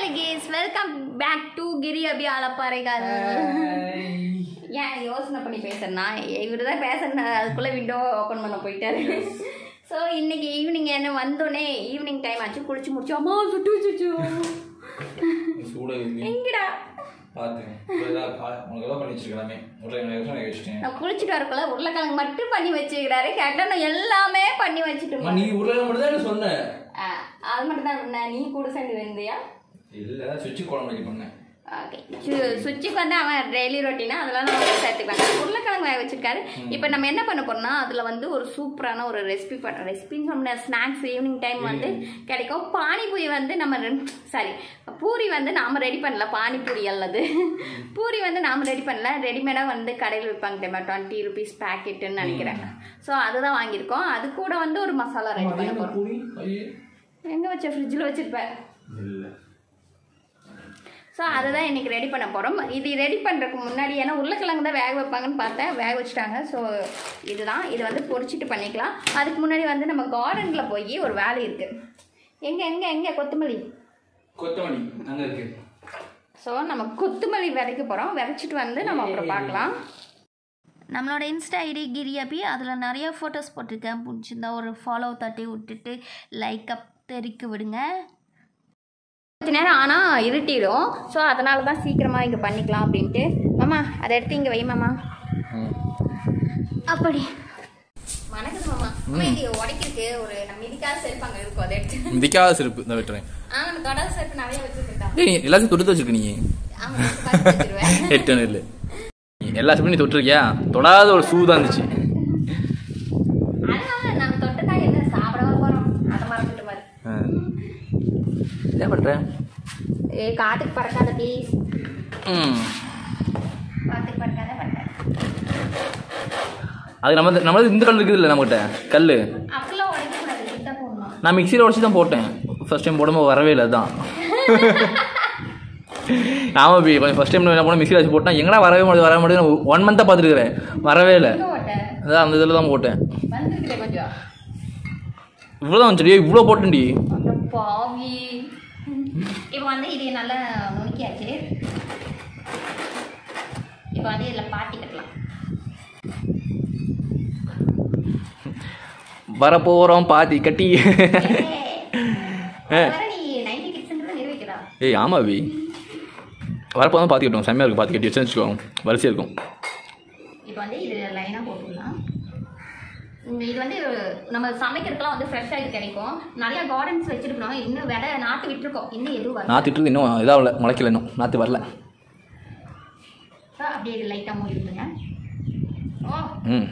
அழகேஸ் welcome back to Giri Abi ஆலப்பாறைகள் ஏன் யோசனை பண்ணி பேசுறேன்னா இவர் தான் பேசுறேன் அதுக்குள்ளே விண்டோ ஓப்பன் பண்ண போயிட்டாரு ஸோ இன்னைக்கு ஈவினிங் என்ன வந்தோடனே ஈவினிங் டைம் ஆச்சு குளிச்சு முடிச்சு அம்மா சுட்டு சுச்சு சூட இல்லை எங்கடா பார்த்துங்க இதெல்லாம் பா- உனக்கு எல்லாம் பண்ணி வச்சிருக்கலாமே உருளைக்கிழங்கு வேக வச்சுட்டேன் நான் குளிச்சுட்டு வரக்குள்ள உருளைக்கிழங்கு மட்டும் பண்ணி வச்சுக்கிறாரு கேட்டால் நான் எல்லாமே பண்ணி வச்சுட்டு அம்மா, நீ உருளைக்கிழங்கு மட்டும் தான் சொன்ன அது மட்டும் தான் பண்ணேன். நீ கூட சேர்ந்து வந்தியா இல்லை சுவிட்சு குழம்பு வைக்க பண்ணேன் ஓகே சுவிட்சுக்கு வந்து அவன் டெய்லி ரொட்டீனா அதெல்லாம் நம்ம சேர்த்துக்குவாங்க உருளைக்கிழங்கு வேக வச்சிருக்காரு இப்போ நம்ம என்ன பண்ண போறோம்னா அதில் வந்து ஒரு சூப்பரான ஒரு ரெசிபி பண்ண ரெசிபின்னு சொன்ன ஸ்நாக்ஸ் ஈவினிங் டைம் வந்து கிடைக்கும் பானிபூரி வந்து நம்ம சாரி பூரி வந்து நாம ரெடி பண்ணல பானிபூரி அல்லது பூரி வந்து நாம ரெடி பண்ணல ரெடிமேடாக வந்து கடையில் விற்பாங்க தெரியுமா டுவெண்ட்டி ருபீஸ் பேக்கெட்டுன்னு நினைக்கிறேன் ஸோ அதுதான் வாங்கியிருக்கோம் அது கூட வந்து ஒரு மசாலா ரெடி பண்ண போகிறோம் பூரி ஐயே எங்கே வச்ச ஃப்ரிட்ஜில் வச்சிருப்பேன் இல்லை ஸோ அதை தான் இன்றைக்கி ரெடி பண்ண போகிறோம் இது ரெடி பண்ணுறதுக்கு முன்னாடி ஏன்னா உருளைக்கிழங்கு தான் வேக வைப்பாங்கன்னு பார்த்தேன் வேக வச்சுட்டாங்க ஸோ இதுதான் இது வந்து பொரிச்சிட்டு பண்ணிக்கலாம் அதுக்கு முன்னாடி வந்து நம்ம கார்டனில் போய் ஒரு வேலை இருக்குது எங்கே எங்கே எங்கே கொத்தமல்லி கொத்தமல்லி அங்கே இருக்கு ஸோ நம்ம கொத்தமல்லி விதைக்க போகிறோம் விதைச்சிட்டு வந்து நம்ம அப்புறம் பார்க்கலாம் நம்மளோட இன்ஸ்டா ஐடி கிரியபி அதில் நிறைய ஃபோட்டோஸ் போட்டிருக்கேன் பிடிச்சிருந்தா ஒரு ஃபாலோ தட்டி விட்டுட்டு லைக் அப் தெரிக்க விடுங்க கொஞ்ச நேரம் ஆனால் இருட்டிடும் ஸோ அதனால தான் சீக்கிரமாக இங்கே பண்ணிக்கலாம் அப்படின்ட்டு மாமா அதை எடுத்து இங்கே வை மாமா அப்படி வணக்கம் மாமா அம்மா இது உடைக்கிறதுக்கு ஒரு நம்ம இதுக்காக செருப்பாங்க இருக்கும் அதை எடுத்து மிதிக்காத செருப்பு இந்த வெட்டுறேன் ஆ நம்ம கடல் செருப்பு நிறைய வச்சுருக்கா ஏய் எல்லாத்தையும் தொட்டு வச்சிருக்க நீ ஆமாம் பார்த்து வச்சிருவேன் எட்டு இல்லை எல்லா செருப்பும் நீ தொட்டிருக்கியா தொடாத ஒரு ஷூ தான் இருந்துச்சு அதனால நம்ம தொட்டுட்டா என்ன சாப்பிடவா போகிறோம் அதை மறந்துட்டு மாதிரி ஆ. என்ன பண்ற ஏ காட்டுக்கு பறக்காத ப்ளீஸ் ம் காட்டுக்கு பறக்காத பறக்காத அது நம்ம நம்ம இந்த கல் இருக்குது இல்லை நம்மகிட்ட கல் அப்படிலாம் உடைக்கக்கூடாது கிட்ட போடணும் நான் மிக்சியில் உடச்சி தான் போட்டேன் ஃபர்ஸ்ட் டைம் போடும்போது வரவே இல்லை அதுதான் ஆமாம் பி கொஞ்சம் ஃபஸ்ட் டைம் என்ன போனால் மிக்சியில் வச்சு போட்டேன் எங்கடா வரவே மாட்டேது வரவே மாட்டேது ஒன் மந்த்தாக பார்த்துருக்குறேன் வரவே இல்லை எங்கே ஓட்ட அதான் அந்த இதில் தான் போட்டேன் வந்துருக்குதே கொஞ்சம் இவ்வளோ தான் வந்துச்சு இவ்வளோ போட்டேன்டி அட பாவி இப்போ வந்து இது நல்லா நுணுக்கியாச்சு இப்போ வந்து இதில் பாட்டி கட்டலாம் வரப்போகிறோம் பாத்தி கட்டி ஏய், வர நீ நைன்டி கிட்ஸ்ன்றதை நிரூபிக்கிறா ஏய் ஆமா வி வரப்போ தான் பாத்தி கட்டும் செம்மையாக இருக்கும் பாத்தி கட்டி வச்சு வச்சுக்கோங்க வரிசையாக இருக்கும் இப்போ வந்து இது லைனாக போட்டுக்கலாம் உம், இது வந்து நம்ம சமைக்கிறதுக்குலாம் வந்து ஃப்ரெஷ்ஷாக இது கிடைக்கும் நிறைய கார்டன்ஸ் வச்சிருக்கோம் இன்னும் விதை நாற்று விட்டுருக்கோம் இன்னும் எதுவும் வரல நாற்று இன்னும் இதாகல முளைக்கல இன்னும் நாற்று வரல So, அப்படியே இது லைட்டாக மூடி விட்டுருங்க ஓ ம்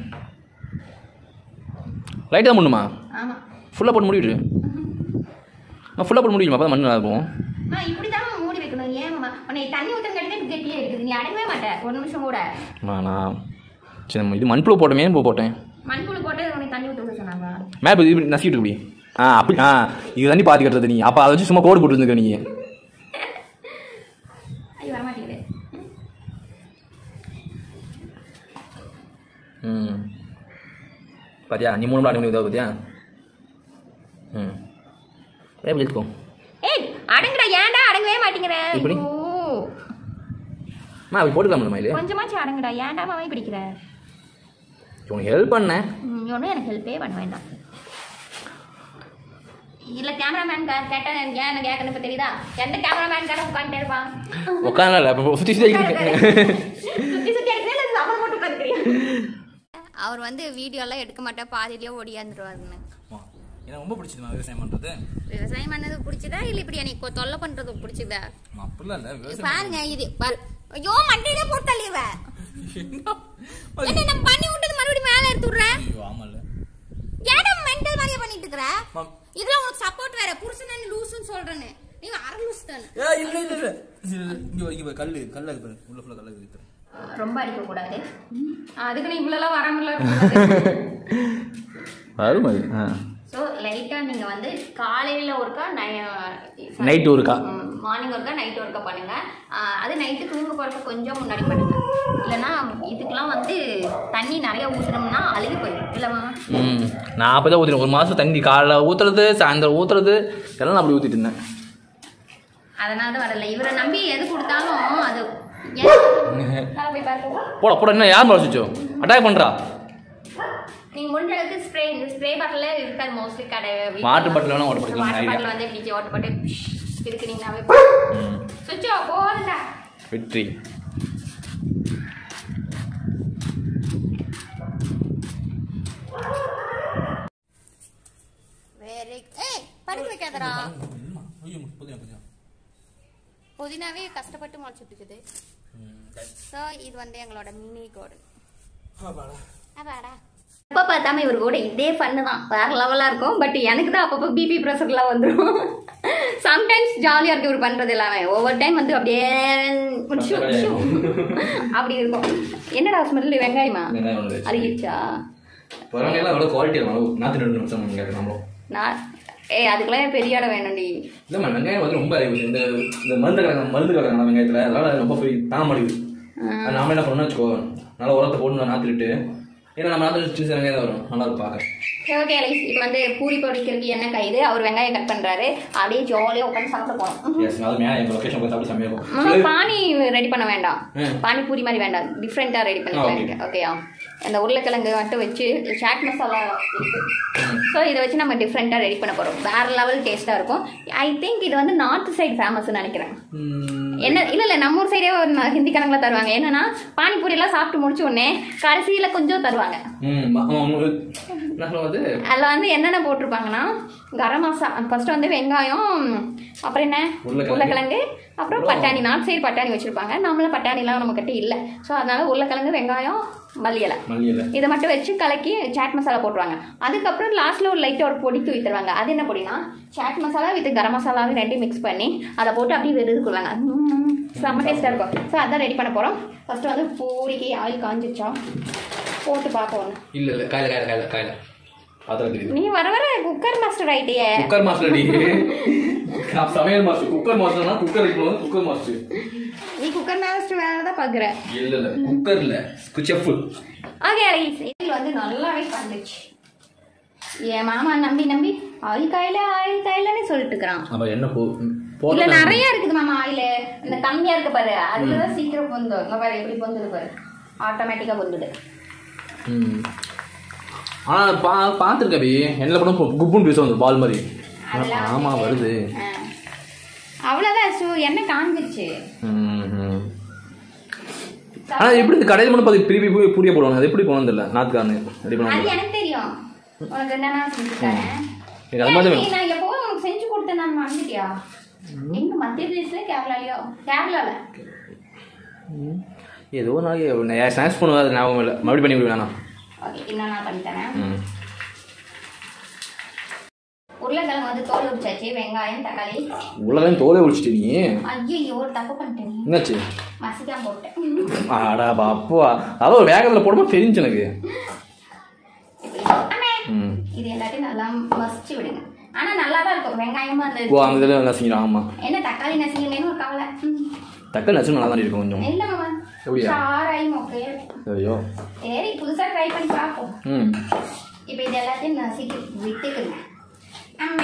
லைட்டாக தான் பண்ணுமா ஆமாம் ஃபுல்லாக போட்டு மூடிடு நான் ஃபுல்லாக போட்டு முடியுமா அப்போ தான் மண் நல்லா இருக்கும் ஆ இப்படி தான் மூடி வைக்கணும் ஏன் மாமா உன்னை தண்ணி ஊற்றம் கட்டிட்டு கெட்டியே இருக்குது நீ அடங்கவே மாட்டே ஒரு நிமிஷம் கூட நான் சரி நம்ம இது மண்புழு போட்டோமே ஏன் போட்டேன் மண்புழு போட்டு உனக்கு தண்ணி ஊற்ற சொன்னாங்க மேப் இது இப்படி நசிக்கிட்டு இப்படி ஆ அப்படி ஆ இது தண்ணி பாத்தி கட்டுறது நீ அப்போ அதை வச்சு சும்மா கோடு போட்டுருந்துக்க நீ ஐயோ வரமாட்டேங்குது ம் பாத்தியா நீ மூணு மணி அடங்கி இதாக பார்த்தியா ம் எப்படி எடுத்துக்கோ ஏய் அடங்குடா ஏன்டா அடங்கவே மாட்டேங்கிற இப்படி? ஐயோ. அம்மா அப்படி போட்டுக்கலாம் மயிலு கொஞ்சமாச்சும் அடங்குடா ஏன்டா மாவை பிடிக்கிற உனக்கு ஹெல்ப் பண்ணேன் ஒன்றும் எனக்கு ஹெல்ப்பே பண்ண வேண்டாம் இல்லை கேமராமேன் கேட்டா எனக்கு ஏன் என்ன கேட்கணும் இப்போ தெரியுதா எந்த கேமராமேன் கடை உட்காந்துட்டே இருப்பான் உட்காந்துல இப்போ சுற்றி சுற்றி சுற்றி சுற்றி எடுக்கிறேன் இல்லை அவரை போட்டு உட்காந்துக்கிறேன் அவர் வந்து வீடியோலாம் எடுக்க மாட்டேன் பாதியிலேயே ஓடியாந்துருவாருன்னு எனக்கு ரொம்ப பிடிச்சதுமா விவசாயம் பண்ணுறது விவசாயம் பண்ணது பிடிச்சதா இல்லை இப்படி எனக்கு தொல்லை பண்ணுறது பிடிச்சதா அப்படிலாம் இல்லை விவசாயம் பாருங்க இது பாரு ஐயோ மண்டையிலே போட்டு தள்ளிடுவ என்ன நம்ம பண்ணி விட்டது மறுபடியும் மேலே எடுத்து விடுறேன் ஐயோ ஆமாம்ல ஏடா மென்டல் மாதிரியே பண்ணிட்டு இருக்கிற மேம். இதெல்லாம் உனக்கு சப்போர்ட் வேற புருஷன் லூசுன்னு சொல்றேன்னு நீங்க அரை லூஸ் தானே ஏ இல்லை இல்லை இல்லை இங்கே இங்கே கல் கல் அது பாரு உள்ள ஃபுல்லாக கல் இருக்குது ரொம்ப அடிக்க கூடாது அதுக்கு நீ இவ்வளோலாம் வராமல வரும் அது ஆ ஸோ லைட்டாக நீங்கள் வந்து காலையில் ஒருக்கா Night ஒருக்கா. மார்னிங் ஒருக்கா நைட் ஒருக்கா பண்ணுங்க ஆஹ் அது நைட்டு தூங்க போகிறப்ப கொஞ்சம் முன்னாடி பண்ணுங்க இல்லைன்னா இதுக்கெல்லாம் வந்து தண்ணி நிறைய ஊற்றுனோம்னா அழுகி போயிடும் இல்லைம்மா ம் நான் அப்போ தான் ஊற்றினேன் ஒரு மாதம் தண்ணி காலைல ஊற்றுறது சாயந்தரம் ஊற்றுறது எல்லாம் நான் அப்படி ஊற்றிட்டு இருந்தேன் அதனால தான் வரல இவரை நம்பி எது கொடுத்தாலும் அது ஏன்? மேல போய் பாருங்க போட போட என்ன யார் மேலே வச்சுச்சோ அட்டாக் பண்ணுறா நீங்க முடிஞ்ச அளவுக்கு ஸ்ப்ரே இந்த ஸ்ப்ரே பாட்டில் இருக்காது மோஸ்ட்லி கடை வாட்டர் பாட்டில் வேணா ஓட்ட வாட்டர் படிக்கலாம் பாட்டில் வந்து இப்படி ஓட்ட போட்டு இருக்குனீங்கனாவே சுவிட்ச் ஆஃப் போதுடா வெற்றி வெரி ஏய் படுக்க வைக்காதடா புதினாவே கஷ்டப்பட்டு முளைச்சிட்டு இருக்குது ஸோ இது வந்து எங்களோட மினி கோடு அப்பாடா எப்போ பார்த்தாம இவர் கூட இதே ஃபன்னு தான் வேற லெவலாக இருக்கும் பட் எனக்கு தான் அப்பப்போ பிபி ப்ரெஷர்லாம் வந்துடும் சம்டைம்ஸ் ஜாலியாக இருக்கு இவர் பண்ணுறது எல்லாமே ஒவ்வொரு டைம் வந்து அப்படியே உச்சு, உச்சு. அப்படி இருக்கும் என்னடா ஸ்மெல்லு வெங்காயமா வெங்காயம் வந்து அறிவிச்சா வரவங்க எவ்வளோ குவாலிட்டி இருக்கும் நாற்று ரெண்டு நிமிஷம் கேட்க நம்மளும் நான் ஏய் அதுக்கெல்லாம் பெரிய இடம் வேணும்டி இல்லைம்மா வெங்காயம் வந்து ரொம்ப அறிவு இந்த இந்த மருந்து கலக்க மருந்து கலக்கிறாங்க வெங்காயத்தில் அதனால ரொம்ப போய் தாங்க மாட்டேங்குது அது நாம என்ன பண்ணணும்னு வச்சுக்கோ நல்லா உரத்தை போட்டு நாற்றுட்டு ஏன்னா நம்ம நாற்று சின்ன சின்ன வெங்காயம் தான் வரும் நல்லா இருக்கும் பார்க்க சரி ஓகே அலைஸ் இப்போ வந்து பூரி பொரிக்கிறதுக்கு என்ன கைது அவர் வெங்காயம் கட் பண்ணுறாரு அப்படியே ஜாலியாக உட்காந்து சாப்பிட போகணும் எஸ் அது மேலே எங்கள் லொக்கேஷன் போய் சாப்பிட்டு செம்மையாக இருக்கும் மாமா பானி ரெடி பண்ண வேண்டாம் ம். பானி பூரி மாதிரி வேண்டாம் டிஃப்ரெண்ட்டாக ரெடி பண்ணிக்கலாம் ஓகேயா அந்த உருளைக்கிழங்கு மட்டும் வச்சு சாட் மசாலா இருக்கு ஸோ இதை வச்சு நம்ம டிஃப்ரெண்ட்டாக ரெடி பண்ண போகிறோம் வேற லெவல் டேஸ்ட்டாக இருக்கும் ஐ திங்க் இது வந்து நார்த் சைடு ஃபேமஸ்னு நினைக்கிறேன் என்ன இல்லை இல்லை நம்ம ஊர் சைடே ஒரு ந- ஹிந்தி கணக்கில் தருவாங்க என்னன்னா பானிபூரி எல்லாம் சாப்பிட்டு முடிச்ச உடனே கடைசியில் கொஞ்சம் தருவாங்க ம் ஆமாம் என்ன சொல்லுவது அதில் வந்து என்னென்ன போட்டிருப்பாங்கன்னா கரம் மசாலா ஃபர்ஸ்ட் வந்து வெங்காயம் அப்புறம் என்ன உருளைக்கிழங்கு. உருளைக்கிழங்கு அப்புறம் பட்டாணி நார்த் சைடு பட்டாணி வச்சுருப்பாங்க நம்மளாம் பட்டாணிலாம் நம்ம கிட்ட இல்லை ஸோ அதனால உருளைக்கிழங்கு வெங்காயம் மல்லி இலை மல்லி இல்லை இதை மட்டும் வச்சு கலக்கி சாட் மசாலா போட்டுருவாங்க அதுக்கப்புறம் லாஸ்ட்டில் ஒரு லைட்டாக ஒரு பொடி தூவி தருவாங்க அது என்ன பொடினா சாட் மசாலா வித் கரம் மசாலாவும் ரெண்டையும் மிக்ஸ் பண்ணி அதை போட்டு அப்படியே வெறுதுக்குள்ளாங்க செம்ம டேஸ்ட்டாக இருக்கும் ஸோ அதான் ரெடி பண்ண போகிறோம் ஃபஸ்ட்டு வந்து பூரிக்கு ஆயில் காஞ்சிச்சா போட்டு பார்ப்போம் ஒன்று இல்லை இல்லை காயில காயில காயில காயில பார்த்தா தெரியுது நீ வர வர குக்கர் மாஸ்டர் ஆயிட்டியே குக்கர் மாஸ்டர் அடி நான் சமையல் மாஸ்டர் குக்கர் மாஸ்டர்னா குக்கர் வைக்கணும் குக்கர் மாஸ்டர் நீ குக்கர் மாஸ்டர் வேலை தான் பார்க்குற இல்ல இல்ல குக்கர் இல்ல செஃப் ஓகே இதில் வந்து நல்லாவே பண்ணுச்சு என் மாமா நம்பி நம்பி ஆயில் காயில ஆயில் காயிலன்னு சொல்லிட்டு இருக்கிறான் அப்ப என்ன போ இல்ல நிறைய இருக்குது மாமா ஆயில் இந்த கம்மியா இருக்கு பாரு அதுலதான் சீக்கிரம் பொந்தும் இங்க பாரு எப்படி பொந்துது பாரு ஆட்டோமேட்டிக்கா பொந்துது ம். ஆனா பா பார்த்துருக்க பி என்ன கூட குப்புன்னு பேச வந்து பால் மாதிரி அதெல்லாம் ஆமா வந்து- வருது ஆ. அவ்வளவுதான் சு என்ன காஞ்சிருச்சு ம், ம். ஆனா எப்படி இந்த கடையில் மட்டும் பார்த்து பிரிவி போய் புரிய போடுவாங்க அது எப்படி போனது இல்லை நாத்துக்காரனு ரெடி அது பண்ணுவாங்க எனக்கு தெரியும் உனக்கு என்னன்னா செஞ்சு தரேன் எனக்கு அது மாதிரி ஏன் நீ வேணும் நான் எப்போ உனக்கு செஞ்சு கொடுத்தேன் நான் மறந்துட்டியா எங்க மத்திய பிரதேசல கேரளாலயோ கேரளால ஏதோ நான் ஸ்நாக்ஸ் பண்ணுவேன் அது ஞாபகம் இல்லை மறுபடியும் பண்ணி விடுவேன் வேணாம் ஓகே இன்னும் நான் பண்ணி தரேன் ம் உருளைக்கிழங்கு வந்து தோல் உரிச்சாச்சு வெங்காயம் தக்காளி உலகம் தோலை ஒழிச்சிட்டு நீ ஐயோ ஒரு தப்பு பண்ணிட்டேன் என்னாச்சு மசிக்காம போட்டேன் ஆடா பாப்பா அதான் ஒரு வேகத்தில் போடும்போது தெரிஞ்சு எனக்கு அண்ணே, ம் இது எல்லாத்தையும் நல்லா மசிச்சு விடுங்க ஆனா நல்லா தான் இருக்கும் வெங்காயமும் அந்த ஓ அந்த இதில் நசிக்கிறோம் ஆமாம் என்ன தக்காளி நசிங்களேன்னு ஒரு கவலை ம். தக்காளி நச்சு நல்லா தான் இருக்கும் கொஞ்சம் இல்ல மாமா எப்படியா? சாராய் மொக்கையா ஐயோ சரி புதுசா ட்ரை பண்ணி பார்ப்போம் ம் இப்போ இது எல்லாத்தையும் நசிக்கி விட்டுக்குங்க அம்மே.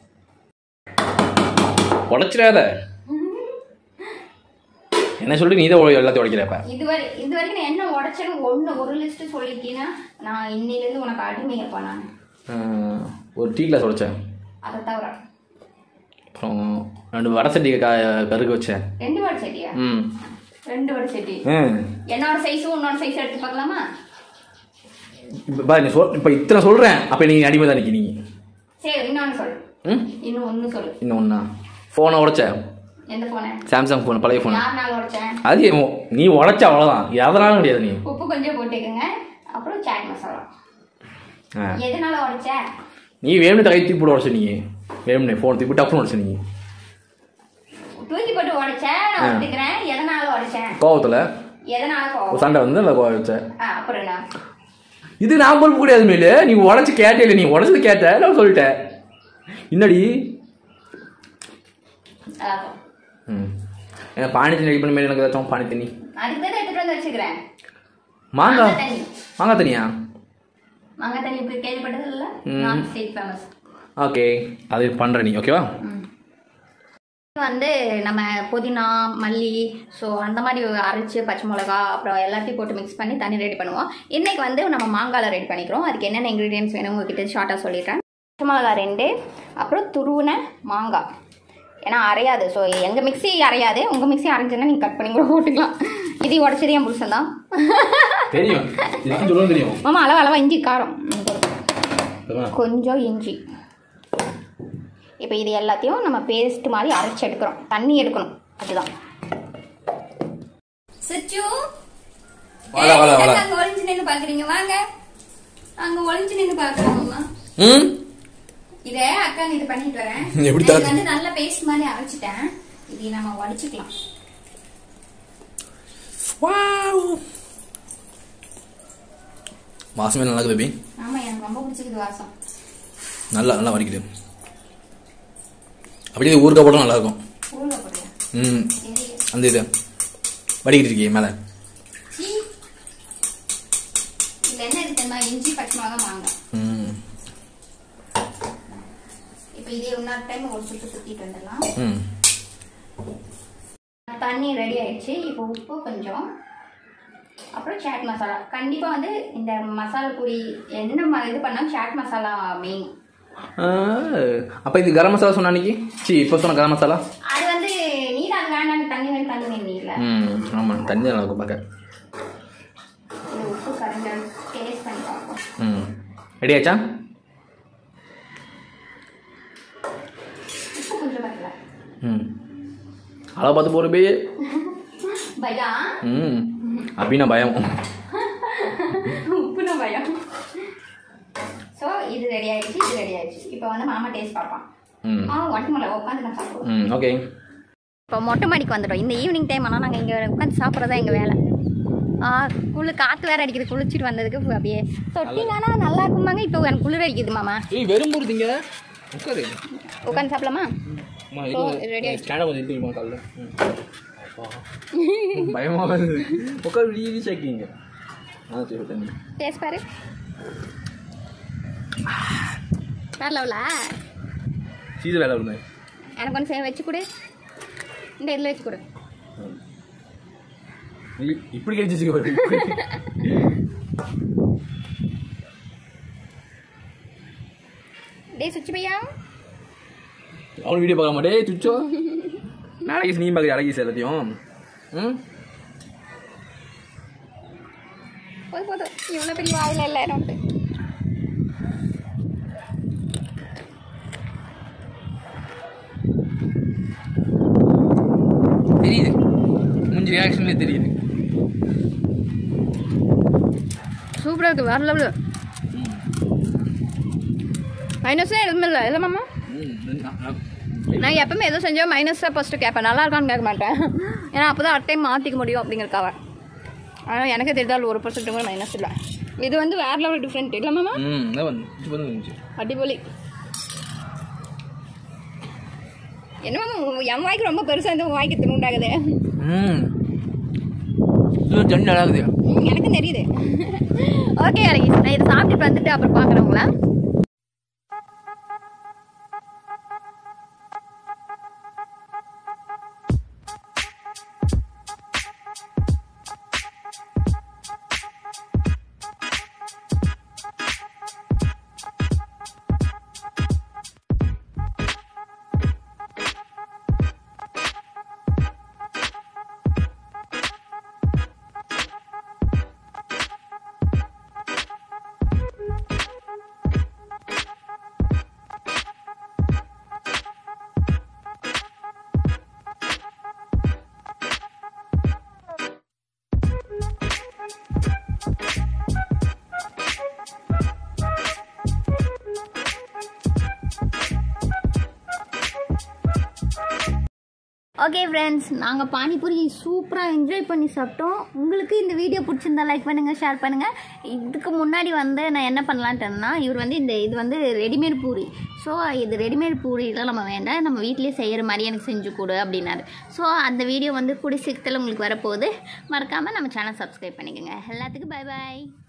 உடச்சிடாத என்ன சொல்லிட்டு நீ தான் உ- எல்லாத்தையும் உடைக்கிறப்ப இதுவரை இது வரைக்கும் நான் என்ன உடச்சேன்னு ஒன்று ஒரு லிஸ்ட் சொல்லிட்டீங்கன்னா நான் இன்னிலேருந்து உனக்கு அடிமையிருப்பேன் நான் ஒரு டீ கிளாஸ் உடைச்சேன் அதை தவிர அப்புறம் ரெண்டு வடை சட்டி கா கருக்க வச்சேன் ரெண்டு வடை சட்டியா ம் ரெண்டு வடை சட்டி ம் என்னோட சைஸும் உன்னோட சைஸ் எடுத்து பார்க்கலாமா இப்போ பா நீ சொல் இப்போ இத்தனை சொல்கிறேன் அப்போ நீ அடிமை தான் நிற்கி நீ சரி இன்னொன்று சொல்லு ம் இன்னும் ஒன்று சொல்லு இன்னும் ஒன்றா ஃபோனை உடைச்சேன் எந்த போனேன் சாம்சங் ஃபோன் பழைய ஃபோன் யார் நாள் உடைச்சேன் அது என் நீ உடைச்ச அவ்வளோதான் எதனாலும் முடியாது நீ உப்பு கொஞ்சம் போட்டுக்கோங்க அப்புறம் சாட் மசாலா ஆ எதனால உடைச்ச நீ வேணும்னு தகை தூக்கி போட்டு உடச்ச நீ வேணும்னே ஃபோன் தூக்கி டப்புன்னு உடச்ச நீ தூக்கி போட்டு உடைச்சேன் நான் ஆ. ஒத்துக்கிறேன் எதனால உடைச்சேன் கோவத்தில் எதனால ஒரு கோவம் சண்டை வந்து அந்த கோவம் வச்சேன் ஆ, அப்புறம் என்ன இது நான் பொறுப்பு கிடையாது மேலு நீ உடச்சி கேட்டே இல்லை நீ உடச்சது கேட்ட நான் சொல்லிட்டேன் என்னடி அதான். ம் ஏன்னா பானி தண்ணி ரெடி பண்ண மாதிரி எனக்கு ஏதாச்சும் பானி தண்ணி அதுக்கு தான் எடுத்துட்டு வந்து வச்சுக்கிறேன் மாங்காய் மாங்காய் தண்ணி மாங்காய் தண்ணியா மாங்காய் தண்ணி இப்படி கேள்விப்பட்டது இல்லை ம். நான் ஸ்டேட் ஃபேமஸ் ஓகே அது பண்ணுற நீ ஓகேவா வந்து நம்ம புதினா மல்லி ஸோ அந்த மாதிரி அரைச்சி பச்சை மிளகா அப்புறம் எல்லாத்தையும் போட்டு மிக்ஸ் பண்ணி தண்ணி ரெடி பண்ணுவோம் இன்னைக்கு வந்து நம்ம மாங்காயில் ரெடி பண்ணிக்கிறோம் அதுக்கு என்னென்ன இன்க்ரீடியன்ஸ் வேணும் உங்ககிட்ட ஷார்ட்டாக சொல்லிடுறேன் பச்சை மிளகா ரெண்டு அப்புறம் துருவின மாங்காய் ஏன்னா அரையாது ஸோ எங்கள் மிக்ஸி அரையாது உங்கள் மிக்ஸி அரைஞ்சுன்னா நீங்கள் கட் பண்ணி கூட போட்டுக்கலாம் இது உடச்சது என் புருஷன் தான் தெரியும் இதுக்கு சொல்லுவோம் தெரியும் மாமா அளவு அளவா இஞ்சி காரம் ம், போடு. சரியா? கொஞ்சம் இஞ்சி இப்போ இது எல்லாத்தையும் நம்ம பேஸ்ட் மாதிரி அரைச்சு எடுக்கிறோம் தண்ணி எடுக்கணும் அதுதான் சச்சு வாடா, வாடா, வாடா. அங்க ஒளிஞ்சு நின்று பாக்குறீங்க வாங்க அங்க ஒளிஞ்சு நின்று பாக்குறாங்கம்மா ம் இதே அக்கா இது பண்ணிட்டு வரேன் எப்படி நான் தா- இது வந்து நல்ல பேஸ்ட் மாதிரி அரைச்சிட்டேன் இது நம்ம வடிச்சுக்கலாம் வாசமே நல்லா இருக்கு பேபி ஆமா எனக்கு ரொம்ப பிடிச்சிருக்குது வாசம் நல்லா நல்லா வடிக்குது அப்படியே ஊறுகாய் போட்டால் நல்லா இருக்கும் ஊறுகாய் போடுங்க ம் சரி அந்த இது வடிக்கிட்டு இருக்கீங்க மேலே சீ. இதுல என்ன இருக்கு தெரியுமா இஞ்சி பச்சை மிளகா மாங்காய் ம் இப்போ இதே இன்னொரு டைம் ஒரு சுத்து சுத்திட்டு வந்துடலாம் ம் தண்ணி ரெடி ஆயிடுச்சு இப்போ உப்பு கொஞ்சம் அப்புறம் சாட் மசாலா கண்டிப்பா வந்து இந்த மசாலா பொடி என்ன ம- இது பண்ணாலும் சாட் மசாலா மெயின் அப்போ இது கரம் மசாலா சொன்ன அன்னைக்கு சி இப்போ சொன்ன கரம் மசாலா அது வந்து நீர் அது வேண்டாம் தண்ணி வேணும் தண்ணி வேணும் நீர்ல ம் ஆமாம் தண்ணி நல்லா இருக்கும் பார்க்க இது உப்பு கரைஞ்ச டேஸ்ட் பண்ணி பார்ப்போம் ம் ரெடி ஆச்சா உப்பு கொஞ்சம் வரல ம் அளவு பார்த்து போகிற பேயே பயா ம் அப்படின்னா பயம் உப்புன பயம் ஸோ இது ரெடி ஆயிடுச்சு இது ரெடி ஆயிடுச்சு இப்போ வந்து மாமா டேஸ்ட் பார்ப்பான் ம் ஆ ஒட்டு மலை உட்காந்து நான் சாப்பிடுவோம் ம் ஓகே இப்போ மொட்டை மாடிக்கு வந்துட்டோம் இந்த ஈவினிங் டைம் ஆனால் நாங்கள் இங்கே உட்காந்து சாப்பிட்றதா எங்கள் வேலை ஆ குளு காற்று வேற அடிக்குது குளிச்சுட்டு வந்ததுக்கு அப்படியே தொட்டிங்கன்னா நல்லா இருக்குமாங்க இப்போ எனக்கு குளிர் அடிக்குது மாமா ஏய் வெறும் போடுறீங்க உட்காரு உட்காந்து சாப்பிடலாமா அம்மா, So, இது- ready ஆயிடுச்சு. ஸ்டாண்டை கொஞ்சம் எடுத்துக்கமா காலைல பயமா வருது உட்காரு வீதி சேர்க்கிங்க ஆ சரி தண்ணி டேஸ்ட் பாரு வேற லெவலா சீது வேலை வருது எனக்கு ஒன்று சே வச்சு கொடு இந்த இதில் வச்சு கொடு இ- இப்படி கழிச்சு வச்சுக்க டே சுச்சி பையா அவனு வீடியோ பார்க்க மாட்டே சுச்சோ நாளைக்கு நீ பார்க்குற அழகி எல்லாத்தையும் ம் போதும் போதும் இவ்வளோ பெரிய வாயில் இல்லை நோட்டு தெரியுது மூஞ்சி ரியாக்ஷன்லேயே தெரியுது சூப்பராக இருக்குது வேற லெவலு மைனஸே எதுவுமே இல்லை இல்லை மாமா ம் நான்- நான்- நான் எப்பவுமே எதுவும் செஞ்சோம் மைனஸாக ஃபஸ்ட்டு கேட்பேன் நல்லா இருக்கான்னு கேட்க மாட்டேன் ஏன்னா அப்போ தான் அட்டையும் மாற்றிக்க முடியும் அப்படிங்கிறக்காக ஆனால் எனக்கு தெரிந்தால் ஒரு பர்சன்ட் கூட மைனஸ் இல்லை இது வந்து வேற லெவல் டிஃப்ரெண்ட் இல்லை மாமா ம் இதான் வந்து இது வந்து இருந்துச்சு அடிப்பொலி என்ன மாமா உன் என் வாய்க்கு ரொம்ப பெருசாக இருந்து உன் வாய்க்கு துணுண்டாகுது ம் இது தண்ணி நல்லா இருக்குது ம், எனக்கும் தெரியுது ஓகே அழகி நான் இதை சாப்பிட்டுட்டு வந்துட்டு அப்புறம் பார்க்குறேன் உங்களை ஓகே ஃப்ரெண்ட்ஸ் நாங்கள் பானிபூரி சூப்பராக என்ஜாய் பண்ணி சாப்பிட்டோம் உங்களுக்கு இந்த வீடியோ பிடிச்சிருந்தா லைக் பண்ணுங்கள் ஷேர் பண்ணுங்கள் இதுக்கு முன்னாடி வந்து நான் என்ன பண்ணலான்ட்டேன்னா இவர் வந்து இந்த இது வந்து ரெடிமேட் பூரி ஸோ இது ரெடிமேட் பூரிலாம் நம்ம வேண்டாம் நம்ம வீட்டிலேயே செய்கிற மாதிரி எனக்கு செஞ்சு கொடு அப்படின்னாரு ஸோ அந்த வீடியோ வந்து கூடி சீக்கிரத்தில் உங்களுக்கு வரப்போகுது மறக்காமல் நம்ம சேனல் சப்ஸ்கிரைப் பண்ணிக்கோங்க எல்லாத்துக்கும் பை பாய்